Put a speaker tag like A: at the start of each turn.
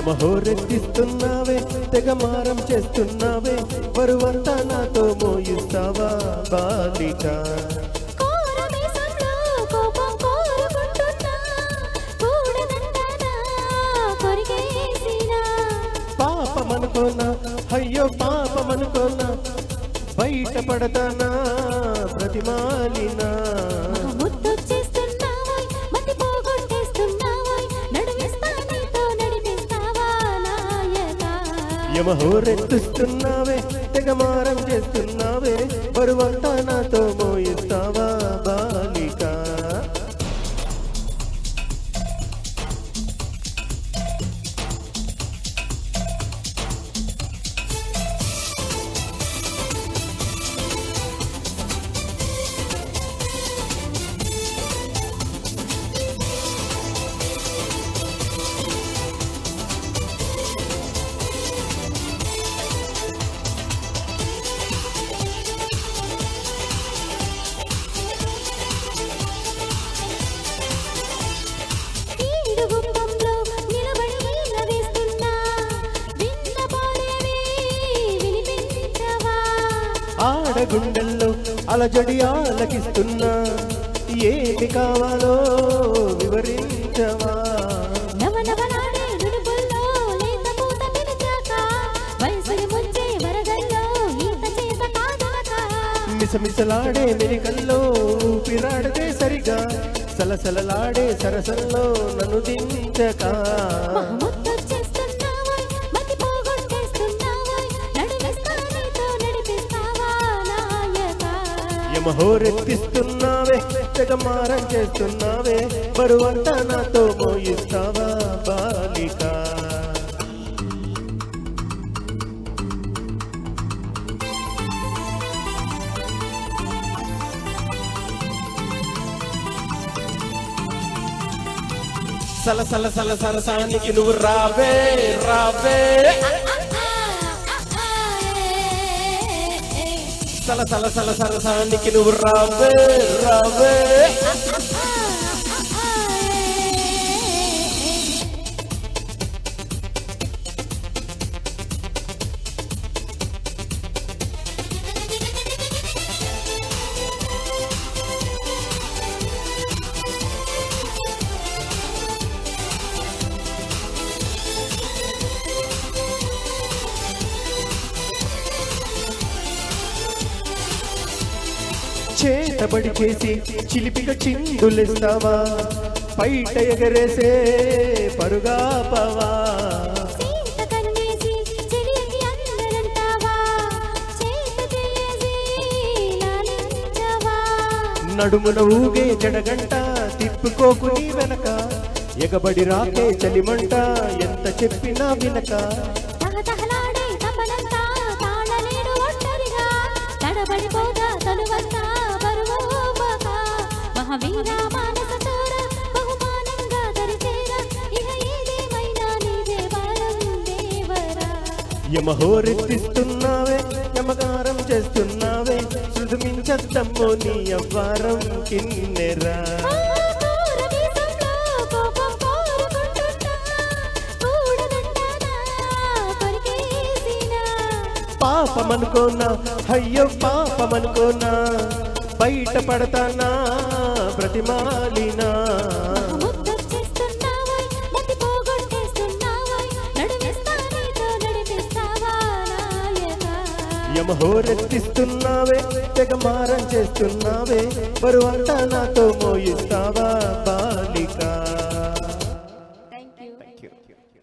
A: యమహోరెత్తిస్తున్నావే తెగమారం చేస్తున్నావే బరువంతా నాతో మోయిస్తావా బాలిక
B: కోరమేసంలో కోపం కోరుకుంటున్నా కూడదంటానా కొరిగేసినా
A: పాపమనుకోనా అయ్యో పాపమనుకోనా బయట పడతానా ప్రతిమాలినా
B: ముద్దొచ్చేస్తున్నావోయ్ మతి పోగొట్టేస్తున్నావోయ్ నడిపిస్తా నీతో నడిపిస్తావా నాయనా
A: యమహోరెత్తిస్తున్నావే తెగమారం చేస్తున్నావే బరువంతా నాతో మోయిస్తావా బాలిక
B: ఈడు గుమ్మంలో నిలబడి ఈల వేస్తున్నా విన్న పాడేవి వినిపించవా
A: ఆడగుండెల్లో అలజడి ఆలకిస్తున్నా ఏమి కావాలో వివరించవా
B: నవనవనాడే నుడుపుల్లో లేత పూత పిలిచాక వయసుని ముంచే వరదల్లో ఈత చేత కాదనక
A: మిసమిసలాడే మెరికల్లో ఊపిరాడదే సరిగా సలసలలాడే సరసల్లో నన్ను దించక
B: ముద్దొచ్చేస్తున్నావోయ్ మతి పోగొట్టేస్తున్నావోయ్ నడిపిస్తా నీతో నడిపిస్తావా నాయకా
A: యమహోరెత్తిస్తున్నావే జగమారం చేస్తున్నావే బరువంతా నాతో మోయిస్తావా బాలిక సల సల సల సరసానికి నువ్వు రావే రావే సల సల సల సరసానికి నువ్వు రావే రావే చేతబడి చేసి చిలిపిగా చిందులేస్తావా పైట ఎగరేసే పరుగా పవా
B: సీత కన్నేసి చెలియకి అందరంటావా చేత చేసి లాలించవా
A: నడుమున ఊగే జడగంట తిప్పుకోకు నీ వెనక ఎగబడి రాకే చలిమంట ఎంత చెప్పినా వినక
B: తహతహలాడే తపనంతా తాళలేడు ఒంటరిగా తడబడిపోగా తనువంతా బరువోపక మహావీర మానస చోర బహుమానంగా దరిచేర ఇహ ఏదేమైనా నీదే వరం దేవరా
A: యమహోరెత్తిస్తున్నావే యమగారం చేస్తున్నావే శృతిమించద్దమ్మో నీ అవ్వారం కిన్నెరా
B: కోరమీసంలో కోపం కోరుకుంటున్నా కూడదంటానా కొరికేసినా
A: పాపమనుకోనా అయ్యో పాపమనుకోనా బయట పడతానా ప్రతిమాలినా
B: ముద్దొచ్చేస్తున్నావోయ్ మతి పోగొట్టేస్తున్నావోయ్ నడిపిస్తా నీతో నడిపిస్తావా నాయనా
A: యమహోరెత్తిస్తున్నావే తెగమారం చేస్తున్నావే బరువంతా నాతో మోయిస్తావా బాలిక
B: థ్యాంక్ యూ